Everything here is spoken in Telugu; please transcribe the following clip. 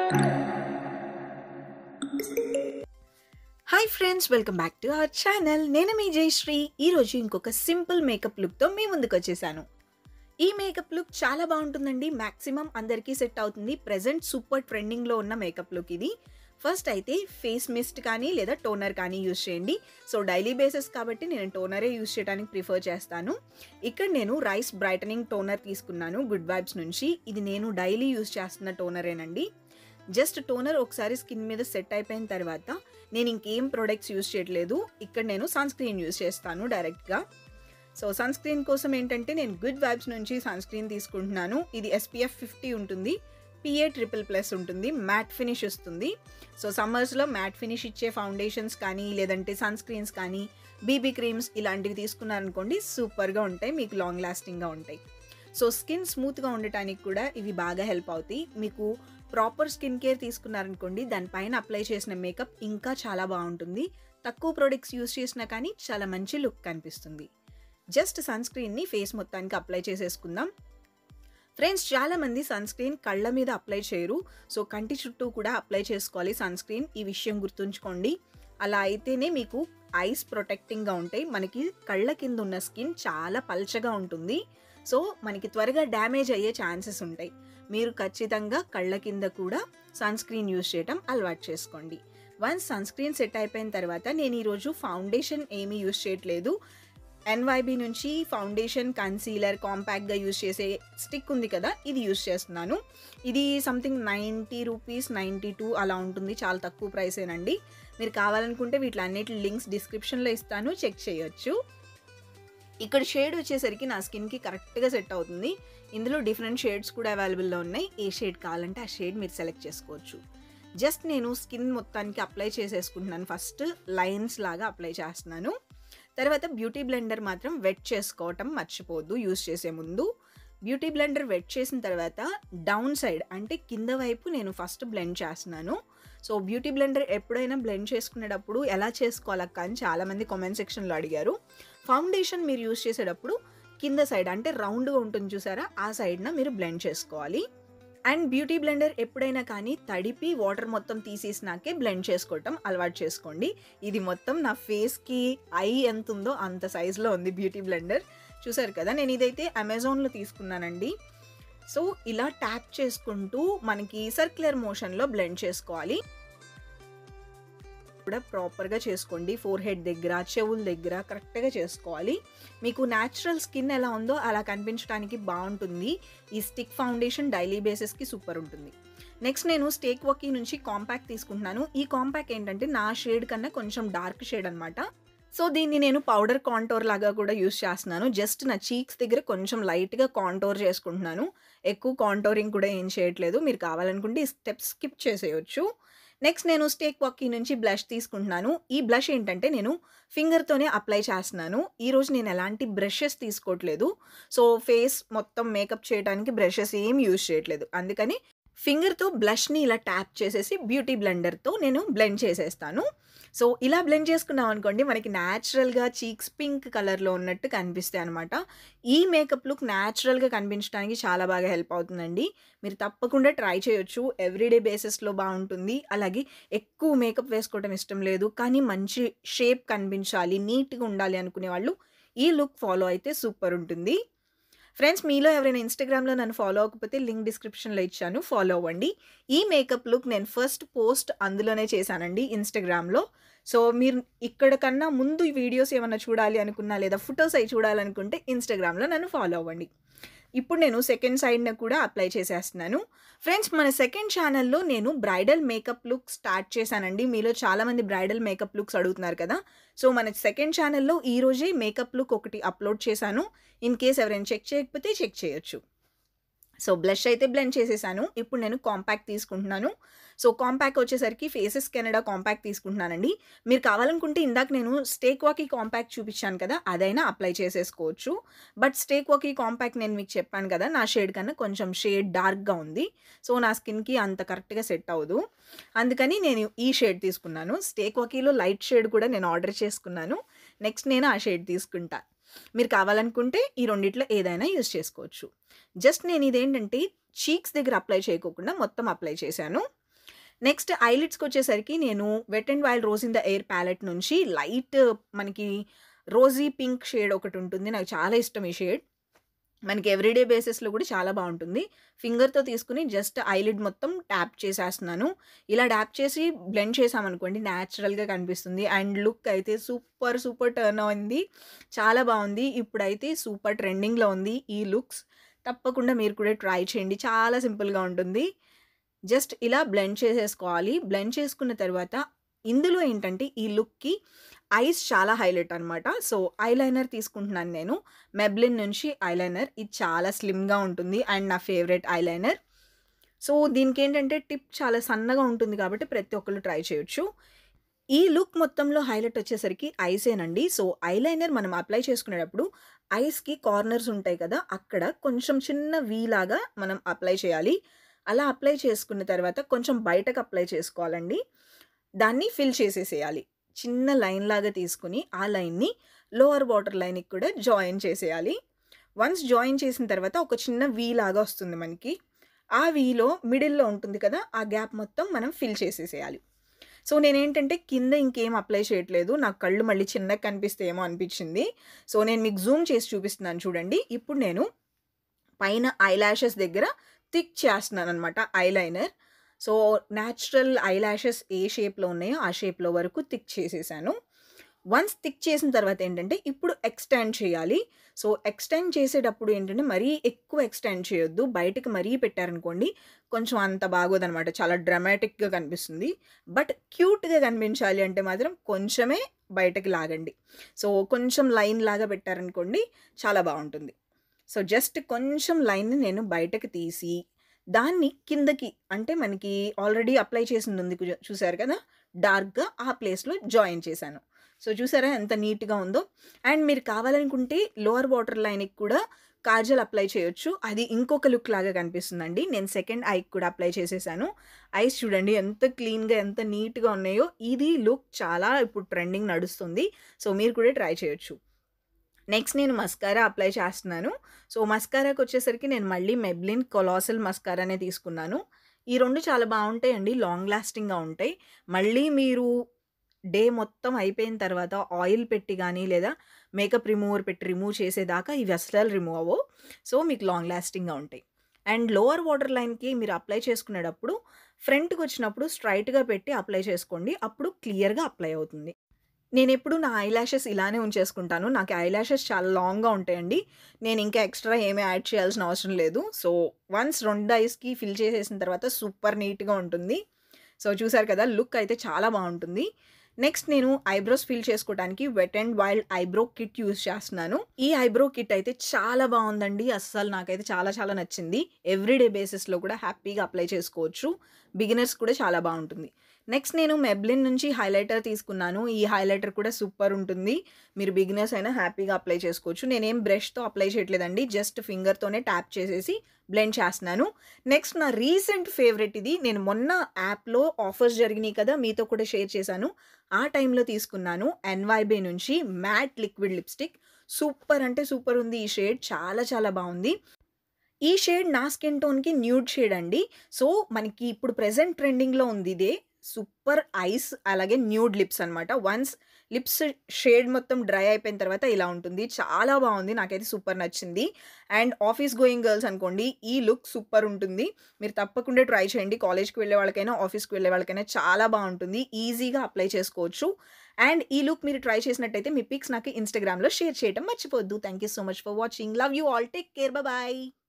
Hi friends welcome back to our channel నేను మీ జయశ్రీ ఈరోజు ఇంకొక సింపుల్ మేకప్ లుక్తో మీ ముందుకు వచ్చేసాను ఈ మేకప్ లుక్ చాలా బాగుంటుందండి మ్యాక్సిమం అందరికీ సెట్ అవుతుంది ప్రజెంట్ సూపర్ ట్రెండింగ్లో ఉన్న మేకప్ లుక్ ఇది ఫస్ట్ అయితే ఫేస్ మిస్ట్ కానీ లేదా టోనర్ కానీ యూస్ చేయండి సో డైలీ బేసిస్ కాబట్టి నేను టోనరే యూస్ చేయడానికి ప్రిఫర్ చేస్తాను ఇక్కడ నేను రైస్ బ్రైటనింగ్ టోనర్ తీసుకున్నాను గుడ్ వైబ్స్ నుంచి ఇది నేను డైలీ యూస్ చేస్తున్న టోనరేనండి జస్ట్ టోనర్ ఒకసారి స్కిన్ మీద సెట్ అయిపోయిన తర్వాత నేను ఇంకేం ప్రొడక్ట్స్ యూస్ చేయట్లేదు ఇక్కడ నేను సన్ స్క్రీన్ యూస్ చేస్తాను డైరెక్ట్గా సో సన్ స్క్రీన్ కోసం ఏంటంటే నేను గుడ్ వైబ్స్ నుంచి సన్ స్క్రీన్ తీసుకుంటున్నాను ఇది ఎస్పీఎఫ్ ఫిఫ్టీ ఉంటుంది పిఏ ట్రిపుల్ ప్లస్ ఉంటుంది మ్యాట్ ఫినిష్ వస్తుంది సో సమ్మర్స్లో మ్యాట్ ఫినిష్ ఇచ్చే ఫౌండేషన్స్ కానీ లేదంటే సన్ స్క్రీన్స్ కానీ బీబీ క్రీమ్స్ ఇలాంటివి తీసుకున్నారనుకోండి సూపర్గా ఉంటాయి మీకు లాంగ్ లాస్టింగ్గా ఉంటాయి సో స్కిన్ స్మూత్గా ఉండటానికి కూడా ఇవి బాగా హెల్ప్ అవుతాయి మీకు ప్రాపర్ స్కిన్ కేర్ తీసుకున్నారనుకోండి దానిపైన అప్లై చేసిన మేకప్ ఇంకా చాలా బాగుంటుంది తక్కువ ప్రొడక్ట్స్ యూస్ చేసినా కానీ చాలా మంచి లుక్ కనిపిస్తుంది జస్ట్ సన్ స్క్రీన్ని ఫేస్ మొత్తానికి అప్లై చేసేసుకుందాం ఫ్రెండ్స్ చాలామంది సన్ స్క్రీన్ కళ్ళ మీద అప్లై చేయరు సో కంటి చుట్టూ కూడా అప్లై చేసుకోవాలి సన్ స్క్రీన్ ఈ విషయం గుర్తుంచుకోండి అలా అయితేనే మీకు ఐస్ ప్రొటెక్టింగ్గా ఉంటాయి మనకి కళ్ళ కింద ఉన్న స్కిన్ చాలా పల్చగా ఉంటుంది సో మనకి త్వరగా డ్యామేజ్ అయ్యే ఛాన్సెస్ ఉంటాయి మీరు ఖచ్చితంగా కళ్ళ కింద కూడా సన్ స్క్రీన్ యూస్ చేయడం అలవాటు చేసుకోండి వన్స్ సన్ స్క్రీన్ సెట్ అయిపోయిన తర్వాత నేను ఈరోజు ఫౌండేషన్ ఏమీ యూస్ చేయట్లేదు ఎన్వైబి నుంచి ఫౌండేషన్ కన్సీలర్ కాంపాక్ట్గా యూస్ చేసే స్టిక్ ఉంది కదా ఇది యూస్ చేస్తున్నాను ఇది something ninety rupees ninety two అలా ఉంటుంది చాలా తక్కువ ప్రైసేనండి మీరు కావాలనుకుంటే వీటిలన్నిటి లింక్స్ డిస్క్రిప్షన్లో ఇస్తాను చెక్ చేయొచ్చు ఇక్కడ షేడ్ వచ్చేసరికి నా స్కిన్కి కరెక్ట్గా సెట్ అవుతుంది ఇందులో డిఫరెంట్ షేడ్స్ కూడా అవైలబుల్లో ఉన్నాయి ఏ షేడ్ కావాలంటే ఆ షేడ్ మీరు సెలెక్ట్ చేసుకోవచ్చు జస్ట్ నేను స్కిన్ మొత్తానికి అప్లై చేసేసుకుంటున్నాను ఫస్ట్ లైన్స్ లాగా అప్లై చేస్తున్నాను తర్వాత బ్యూటీ బ్లెండర్ మాత్రం వెట్ చేసుకోవటం మర్చిపోద్దు యూస్ చేసే ముందు బ్యూటీ బ్లెండర్ వెట్ చేసిన తర్వాత డౌన్ సైడ్ అంటే కింద వైపు నేను ఫస్ట్ బ్లెండ్ చేస్తున్నాను సో బ్యూటీ బ్లెండర్ ఎప్పుడైనా బ్లెండ్ చేసుకునేటప్పుడు ఎలా చేసుకోవాలక్క అని చాలామంది కామెంట్ సెక్షన్లో అడిగారు ఫౌండేషన్ మీరు యూస్ చేసేటప్పుడు కింద సైడ్ అంటే రౌండ్గా ఉంటుంది చూసారా ఆ సైడ్న మీరు బ్లెండ్ చేసుకోవాలి అండ్ బ్యూటీ బ్లెండర్ ఎప్పుడైనా కానీ తడిపి వాటర్ మొత్తం తీసేసినాకే బ్లెండ్ చేసుకోవటం అలవాటు చేసుకోండి ఇది మొత్తం నా ఫేస్కి ఐ ఎంత ఉందో అంత సైజులో ఉంది బ్యూటీ బ్లెండర్ చూసారు కదా నేను ఇదైతే అమెజాన్లో తీసుకున్నానండి సో ఇలా ట్యాప్ చేసుకుంటూ మనకి సర్క్యులర్ మోషన్లో బ్లెండ్ చేసుకోవాలి కూడా ప్రాపర్గా చేసుకోండి ఫోర్ హెడ్ దగ్గర చెవుల దగ్గర కరెక్ట్గా చేసుకోవాలి మీకు న్యాచురల్ స్కిన్ ఎలా ఉందో అలా కనిపించడానికి బాగుంటుంది ఈ స్టిక్ ఫౌండేషన్ డైలీ బేసిస్కి సూపర్ ఉంటుంది నెక్స్ట్ నేను స్టేక్ వకీ నుంచి కాంపాక్ట్ తీసుకుంటున్నాను ఈ కాంపాక్ట్ ఏంటంటే నా షేడ్ కన్నా కొంచెం డార్క్ షేడ్ అనమాట సో దీన్ని నేను పౌడర్ కాంటోర్ లాగా కూడా యూస్ చేస్తున్నాను జస్ట్ నా చీక్స్ దగ్గర కొంచెం లైట్గా కాంటోర్ చేసుకుంటున్నాను ఎక్కువ కాంటోరింగ్ కూడా ఏం చేయట్లేదు మీరు కావాలనుకుంటే ఈ స్టెప్స్ స్కిప్ చేసేయచ్చు నెక్స్ట్ నేను స్టేక్ వాకీ నుంచి బ్లష్ తీసుకుంటున్నాను ఈ బ్లష్ ఏంటంటే నేను ఫింగర్తోనే అప్లై చేస్తున్నాను ఈరోజు నేను ఎలాంటి బ్రషెస్ తీసుకోవట్లేదు సో ఫేస్ మొత్తం మేకప్ చేయడానికి బ్రషెస్ ఏం యూజ్ చేయట్లేదు అందుకని ఫింగర్తో బ్లష్ని ఇలా ట్యాప్ చేసేసి బ్యూటీ బ్లెండర్తో నేను బ్లెండ్ చేసేస్తాను సో ఇలా బ్లెండ్ చేసుకున్నాం అనుకోండి మనకి న్యాచురల్గా చీక్స్ పింక్ కలర్లో ఉన్నట్టు కనిపిస్తాయి అనమాట ఈ మేకప్ లుక్ న్యాచురల్గా కనిపించడానికి చాలా బాగా హెల్ప్ అవుతుందండి మీరు తప్పకుండా ట్రై చేయొచ్చు ఎవ్రీడే బేసిస్లో బాగుంటుంది అలాగే ఎక్కువ మేకప్ వేసుకోవడం ఇష్టం లేదు కానీ మంచి షేప్ కనిపించాలి నీట్గా ఉండాలి అనుకునే వాళ్ళు ఈ లుక్ ఫాలో అయితే సూపర్ ఉంటుంది ఫ్రెండ్స్ మీలో ఎవరైనా ఇన్స్టాగ్రామ్లో నన్ను ఫాలో అవ్వకపోతే లింక్ డిస్క్రిప్షన్లో ఇచ్చాను ఫాలో అవ్వండి ఈ మేకప్ లుక్ నేను ఫస్ట్ పోస్ట్ అందులోనే చేశానండి ఇన్స్టాగ్రామ్లో సో మీరు ఇక్కడ కన్నా ముందు వీడియోస్ ఏమైనా చూడాలి అనుకున్నా లేదా ఫొటోస్ అవి చూడాలనుకుంటే ఇన్స్టాగ్రామ్లో నన్ను ఫాలో అవ్వండి ఇప్పుడు నేను సెకండ్ సైడ్న కూడా అప్లై చేసేస్తున్నాను ఫ్రెండ్స్ మన సెకండ్ ఛానల్లో నేను బ్రైడల్ మేకప్ లుక్ స్టార్ట్ చేశానండి మీలో చాలామంది బ్రైడల్ మేకప్ లుక్స్ అడుగుతున్నారు కదా సో మన సెకండ్ ఛానల్లో ఈరోజే మేకప్ లుక్ ఒకటి అప్లోడ్ చేశాను ఇన్ కేస్ ఎవరైనా చెక్ చేయకపోతే చెక్ చేయొచ్చు సో బ్లష్ అయితే బ్లెండ్ చేసేసాను ఇప్పుడు నేను కాంపాక్ట్ తీసుకుంటున్నాను సో కాంపాక్ట్ వచ్చేసరికి ఫేసెస్ కెనడా కాంపాక్ట్ తీసుకుంటున్నానండి మీరు కావాలనుకుంటే ఇందాక నేను స్టేక్ వాకీ కాంపాక్ట్ చూపించాను కదా అదైనా అప్లై చేసేసుకోవచ్చు బట్ స్టేక్ వాకీ కాంపాక్ట్ నేను మీకు చెప్పాను కదా నా షేడ్ కన్నా కొంచెం షేడ్ డార్క్గా ఉంది సో నా స్కిన్కి అంత కరెక్ట్గా సెట్ అవ్వదు అందుకని నేను ఈ షేడ్ తీసుకున్నాను స్టేక్ వాకీలో లైట్ షేడ్ కూడా నేను ఆర్డర్ చేసుకున్నాను నెక్స్ట్ నేను ఆ షేడ్ తీసుకుంటా మీరు కావాలనుకుంటే ఈ రెండిట్లో ఏదైనా యూస్ చేసుకోవచ్చు జస్ట్ నేను ఇదేంటంటే చీక్స్ దగ్గర అప్లై చేయకోకుండా మొత్తం అప్లై చేశాను నెక్స్ట్ ఐలిడ్స్‌కొచ్చేసరికి నేను 'Wet and Wild Rose in the Air' palette నుంచి లైట్ మనకి రోజీ పింక్ షేడ్ ఒకటుంటుంది. నాకు చాలా ఇష్టం ఈ షేడ్. మనకి ఎవ్రీడే బేసిస్‌లో కూడా చాలా బావుంటుంది. ఫింగర్‌తో తీసుకొని జస్ట్ ఐలిడ్ మొత్తం ట్యాప్ చేసేస్తున్నాను. ఇలా ట్యాప్ చేసి బ్లెండ్ చేశామనుకోండి న్యాచురల్‌గా కనిపిస్తుంది. అండ్ లుక్ అయితే సూపర్, సూపర్ టర్న్ అయింది. చాలా బావుంది. ఇప్పుడైతే సూపర్ ట్రెండింగ్‌లో ఉంది ఈ లుక్స్. తప్పకుండా మీరు కూడా ట్రై చేయండి. చాలా సింపుల్‌గా ఉంటుంది. జస్ట్ ఇలా బ్లెండ్ చేసేసుకోవాలి. బ్లెండ్ చేసుకున్న తర్వాత ఇందులో ఏంటంటే ఈ లుక్‌కి ఐస్ చాలా హైలైట్ అనమాట. సో, ఐలైనర్ తీసుకుంటున్నాను నేను. 'మెబ్లిన్' నుంచి ఐలైనర్. ఇది చాలా స్లిమ్‌గా ఉంటుంది. అండ్ నా ఫేవరెట్ ఐలైనర్. సో, దీనికేంటంటే టిప్ చాలా సన్నగా ఉంటుంది కాబట్టి ప్రతి ఒక్కళ్ళు ట్రై చేయొచ్చు. ఈ లుక్ మొత్తంలో హైలైట్ వచ్చేసరికి ఐసేనండి. సో, ఐలైనర్ మనం అప్లై చేసుకునేటప్పుడు ఐస్‌కి కార్నర్స్ ఉంటాయి కదా! అక్కడ కొంచెం చిన్న వి లాగా మనం అప్లై చేయాలి. అలా అప్లై చేసుకున్న తర్వాత కొంచెం బయటకు అప్లై చేసుకోవాలండి. దాన్ని ఫిల్ చేసేసేయాలి. చిన్న లైన్ లాగా తీసుకొని ఆ లైన్‌ని లోవర్ వాటర్ లైన్‌కి కూడా జాయిన్ చేసేయాలి. వన్స్ జాయిన్ చేసిన తర్వాత ఒక చిన్న వి లాగా వస్తుంది మనకి. ఆ విలో మిడిల్‌లో ఉంటుంది కదా! ఆ గ్యాప్ మొత్తం మనం ఫిల్ చేసేసేయాలి. సో, నేనేంటంటే కింద ఇంకేం అప్లై చేయట్లేదు. నాకు కళ్ళు మళ్ళీ చిన్నగా కనిపిస్తాయేమో అనిపించింది. సో, నేను మీకు జూమ్ చేసి చూపిస్తున్నాను చూడండి. ఇప్పుడు నేను పైన ఐలాషెస్ దగ్గర థిక్ చేస్తున్నాననమాట ఐలైనర్. సో, న్యాచురల్ ఐలాషెస్ ఏ షేప్‌లో ఉన్నాయో ఆ షేప్‌లో వరకు థిక్ చేసేసాను. వన్స్ థిక్ చేసిన తర్వాత ఏంటంటే ఇప్పుడు ఎక్స్‌టెండ్ చేయాలి. సో, ఎక్స్‌టెండ్ చేసేటప్పుడు ఏంటంటే మరీ ఎక్కువ ఎక్స్‌టెండ్ చేయొద్దు. బయటకి మరీ పెట్టారనుకోండి కొంచెం అంత బాగోదనమాట. చాలా డ్రమాటిక్‌గా కనిపిస్తుంది. బట్ క్యూట్‌గా కనిపించాలి అంటే మాత్రం కొంచెమే బయటకి లాగండి. సో, కొంచెం లైన్ లాగా పెట్టారనుకోండి చాలా బావుంటుంది. సో, జస్ట్ కొంచెం లైన్‌ని నేను బయటకి తీసి దాన్ని కిందకి అంటే మనకి ఆల్రెడీ అప్లై చేసింది ఉంది కుజ చూసారు కదా! డార్క్‌గా ఆ ప్లేస్‌లో జాయిన్ చేశాను. సో, చూసారా ఎంత నీట్‌గా ఉందో? అండ్ మీరు కావాలనుకుంటే లోవర్ వాటర్ లైన్‌కి కూడా కాజల్ అప్లై చేయొచ్చు. అది ఇంకొక లుక్ లాగా కనిపిస్తుందండి. నేను సెకండ్ ఐకి కూడా అప్లై చేసేసాను. ఐస్ చూడండి ఎంత క్లీన్‌గా ఎంత నీట్‌గా ఉన్నాయో. ఇది లుక్ చాలా ఇప్పుడు ట్రెండింగ్ నడుస్తుంది. సో, మీరు కూడా ట్రై చేయొచ్చు. నెక్స్ట్ నేను మస్కారా అప్లై చేస్తున్నాను. సో, మస్కారాకొచ్చేసరికి నేను మళ్ళీ 'మెబ్లిన్' కొలాసల్ మస్కారానే తీసుకున్నాను. ఈ 2 చాలా బావుంటాయండి. లాంగ్ లాస్టింగ్‌గా ఉంటాయి. మళ్ళీ మీరు డే మొత్తం అయిపోయిన తర్వాత ఆయిల్ పెట్టి గానీ లేదా మేకప్ రిమూవర్ పెట్టి రిమూవ్ చేసేదాకా ఇవి అస్సలు రిమూవ్ అవ్వవు. సో, మీకు లాంగ్ లాస్టింగ్‌గా ఉంటాయి. అండ్ లోవర్ వాటర్ లైన్‌కి మీరు అప్లై చేసుకునేటప్పుడు ఫ్రంట్‌కొచ్చినప్పుడు స్ట్రెయిట్‌గా పెట్టి అప్లై చేసుకోండి. అప్పుడు క్లియర్‌గా అప్లై అవుతుంది. నేనెప్పుడు నా ఐలాషెస్ ఇలానే ఉంచేసుకుంటాను. నాకు ఐలాషెస్ చాలా లాంగ్‌గా ఉంటాయండి. నేను ఇంకా ఎక్స్‌ట్రా ఏమి యాడ్ చేయాల్సిన అవసరం లేదు. సో, వన్స్ 2 ఐస్‌కి ఫిల్ చేసేసిన తర్వాత సూపర్ నీట్‌గా ఉంటుంది. సో, చూసారు కదా! లుక్ అయితే చాలా బావుంటుంది. నెక్స్ట్ నేను ఐబ్రోస్ ఫిల్ చేసుకోవడానికి 'Wet and Wild' eyebrow kit use చేస్తున్నాను. ఈ ఐబ్రో కిట్ అయితే చాలా బావుందండి. అస్సలు నాకైతే చాలా చాలా నచ్చింది. ఎవ్రీడే బేసిస్‌లో కూడా హ్యాపీగా అప్లై చేసుకోవచ్చు. బిగినర్స్ కూడా చాలా బావుంటుంది. నెక్స్ట్ నేను 'మెబ్లిన్' నుంచి హైలైటర్ తీసుకున్నాను. ఈ హైలైటర్ కూడా సూపర్ ఉంటుంది. మీరు బిగినర్స్ అయినా హ్యాపీగా అప్లై చేసుకోవచ్చు. నేనేం బ్రష్‌తో అప్లై చేయట్లేదండి. జస్ట్ ఫింగర్‌తోనే ట్యాప్ చేసేసి బ్లెండ్ చేస్తున్నాను. నెక్స్ట్ నా రీసెంట్ ఫేవరెట్ ఇది. నేను మొన్న యాప్‌లో ఆఫర్స్ జరిగినాయి కదా! మీతో కూడా షేర్ చేశాను. ఆ టైంలో తీసుకున్నాను. 'ఎన్‌వైబే' నుంచి మ్యాట్ లిక్విడ్ లిప్‌స్టిక్. సూపర్ అంటే సూపర్ ఉంది ఈ షేడ్. చాలా చాలా బావుంది. ఈ షేడ్ నా స్కిన్ టోన్‌కి న్యూడ్ షేడ్ అండి. సో, మనకి ఇప్పుడు ప్రెజెంట్ ట్రెండింగ్‌లో ఉంది ఇదే. సూపర్ ఐస్ అలాగే న్యూడ్ లిప్స్ అనమాట. వన్స్ లిప్స్ షేడ్ మొత్తం డ్రై అయిపోయిన తర్వాత ఇలా ఉంటుంది. చాలా బావుంది. నాకైతే సూపర్ నచ్చింది. అండ్ ఆఫీస్ గోయింగ్ గర్ల్స్ అనుకోండి ఈ లుక్ సూపర్ ఉంటుంది. మీరు తప్పకుండా ట్రై చేయండి. కాలేజ్‌కి వెళ్ళే వాళ్ళకైనా, ఆఫీస్‌కి వెళ్ళే వాళ్ళకైనా చాలా బావుంటుంది. ఈజీగా అప్లై చేసుకోవచ్చు. అండ్ ఈ లుక్ మీరు ట్రై చేసినట్టయితే మీ పిక్స్ నాకు ఇన్‌స్టాగ్రామ్‌లో షేర్ చేయడం మర్చిపోవద్దు. Thank you so much for watching. Love you all. Take care. Bye by.